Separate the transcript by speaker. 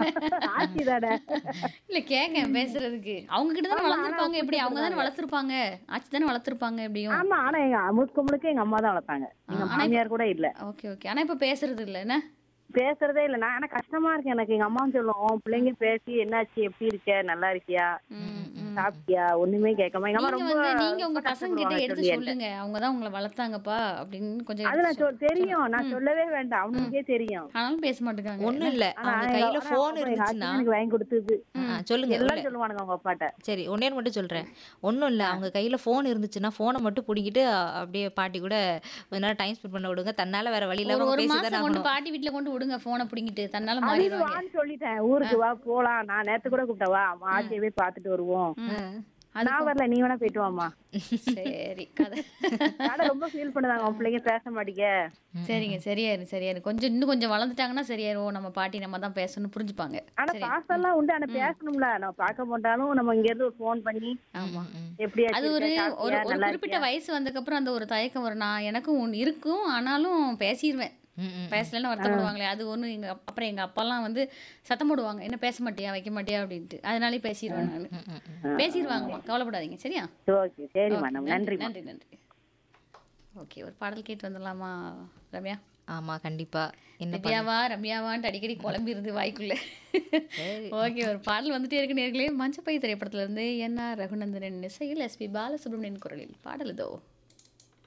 Speaker 1: ஆட்சி தானே
Speaker 2: இல்ல கேக்க பேசுறதுக்கு அவங்க கிட்ட தானே
Speaker 1: ஆமா,
Speaker 2: வளர்த்துருப்பாங்க
Speaker 1: ஆனா
Speaker 2: எப்படி அவங்க தானே
Speaker 1: கூப்பிட்டு
Speaker 2: வளர்த்துருப்பாங்க ஆச்சி தானே வளர்த்துருப்பாங்க எப்படியும்
Speaker 1: ஆமா ஆனா எங்க முழுக்க முழுக்க எங்க அம்மா தான் வளர்த்தாங்க எங்க
Speaker 2: ஆனா
Speaker 1: மாமியார் கூட இல்ல
Speaker 2: ஓகே ஓகே ஆனா இப்ப பேசுறது இல்ல என்ன
Speaker 1: பேசுறதே இல்ல நான் ஆனா கஷ்டமா இருக்கு எனக்கு எங்க அம்மாவும் சொல்லுவோம் பிள்ளைங்க பேசி என்னாச்சு எப்படி இருக்க நல்லா இருக்கியா
Speaker 2: ம், ம்.
Speaker 1: சாப்பிட்டியா ஒண்ணுமே கேட்காம எங்க அம்மா
Speaker 2: நீங்க
Speaker 1: ரொம்ப
Speaker 2: வந்து நீங்க உங்க
Speaker 1: ரொம்ப
Speaker 2: பசங்க கிட்ட
Speaker 1: கஷ்டப்படுவாங்க
Speaker 2: எடுத்து
Speaker 1: சொல்லி என்கிட்ட.
Speaker 2: சொல்லுங்க அவங்க தான் உங்களை வளர்த்தாங்கப்பா அப்படின்னு கொஞ்சம்
Speaker 1: அது நான்
Speaker 2: எடுத்து
Speaker 1: சொல் தெரியும் நான் சொல்லவே வேண்டாம் அவனுக்கே தெரியும்
Speaker 2: ஆனாலும் பேச மாட்டேங்காங்க
Speaker 3: ஒண்ணும் இல்ல
Speaker 1: ஆனா
Speaker 3: அவங்க
Speaker 1: எங்க-
Speaker 3: கையில
Speaker 1: ஆனா
Speaker 3: போன்
Speaker 1: அவங்க எங்க
Speaker 3: இருந்துச்சுன்னா
Speaker 1: ஆச்சி எனக்கு வாங்கி கொடுத்தது
Speaker 3: ஆ, சொல்லுங்க
Speaker 1: எல்லாம்
Speaker 3: இல்ல.
Speaker 1: சொல்லுவானுங்க அவங்க அப்பாட்ட
Speaker 3: சரி ஒன்னே மட்டும் சொல்றேன் ஒன்றும் இல்லை அவங்க கையில ஃபோன் இருந்துச்சுன்னா ஃபோனை மட்டும் பிடிக்கிட்டு அப்படியே பாட்டி கூட கொஞ்ச நேரம் டைம் ஸ்பெண்ட் பண்ண விடுங்க தன்னால வேற வழி
Speaker 2: ஒரு
Speaker 3: இல்லாம
Speaker 2: ஒரு
Speaker 3: பேசி
Speaker 2: மாசம்
Speaker 3: தானே
Speaker 2: கொண்டு
Speaker 3: ஆகணும்
Speaker 2: பாட்டி வீட்ல கொண்டு விடுங்க போனை பிடிங்கிட்டு தன்னால
Speaker 1: அது
Speaker 2: மாறிடுவாங்க
Speaker 1: வான்னு சொல்லிட்டேன் ஊருக்கு வா போலாம் நான் நேத்து கூட கூப்பிட்டேன் வா அம்மா ஆச்சியை போய் பார்த்துட்டு வருவோம்
Speaker 2: அது
Speaker 1: நான் வரல நீ வேணா போயிட்டு வாமா
Speaker 2: சரி கதை
Speaker 1: ஆனா ரொம்ப ஃபீல் பண்ணுதாங்க உன் பிள்ளைங்க பேச மாட்டீங்க
Speaker 2: சரிங்க சரியாயிரு சரியாயிரு கொஞ்சம் இன்னும் கொஞ்சம் வளர்ந்துட்டாங்கன்னா சரியாயிரும் ஓ, நம்ம பாட்டி நம்ம தான் பேசணும் புரிஞ்சுப்பாங்க
Speaker 1: ஆனா
Speaker 2: சரி
Speaker 1: பாசம் எல்லாம் உண்டு ஆனா பேசணும்ல நம்ம பார்க்க மாட்டாலும் நம்ம இங்க இருந்து ஒரு ஃபோன் பண்ணி
Speaker 2: ஆமா
Speaker 1: எப்படி
Speaker 2: அது ஒரு ஒரு ஒரு குறிப்பிட்ட வயசு வந்ததுக்கப்புறம் அந்த ஒரு தயக்கம் வரும் நான் எனக்கும் ஒன்று இருக்கும் ஆனாலும் பேசிடுவேன் பேசலன்னு வருத்தப்படுவாங்களே அது ஒன்று எங்க அப்~ அப்புறம் எங்க அப்பாலாம் வந்து சத்தம் போடுவாங்க என்ன பேச மாட்டியா வைக்க மாட்டியா அப்படின்ட்டு அதனாலே பேசிடுவேன் நான் பேசிடுவாங்கம்மா கவலைப்படாதீங்க சரியா
Speaker 1: ஓகே சரிம்மா நம்ம
Speaker 2: நன்றி
Speaker 1: நன்றிம்மா
Speaker 2: நன்றி நன்றி ஓகே ஒரு பாடல் கேட்டு வந்துடலாமா ரம்யா
Speaker 3: ஆமா கண்டிப்பா என்ன
Speaker 2: திவ்யாவா ரம்யாவான்ட்டு அடிக்கடி குழம்பிருது வாய்க்குள்ள ஓகே ஒரு பாடல் வந்துட்டே இருக்கு நேர்களே மஞ்சப்பை திரைப்படத்துல இருந்து என் ஆர் ரகுநந்தனின் இசையில் எஸ்பி பாலசுப்ரமணியன் குரலில் பாடல் இதோ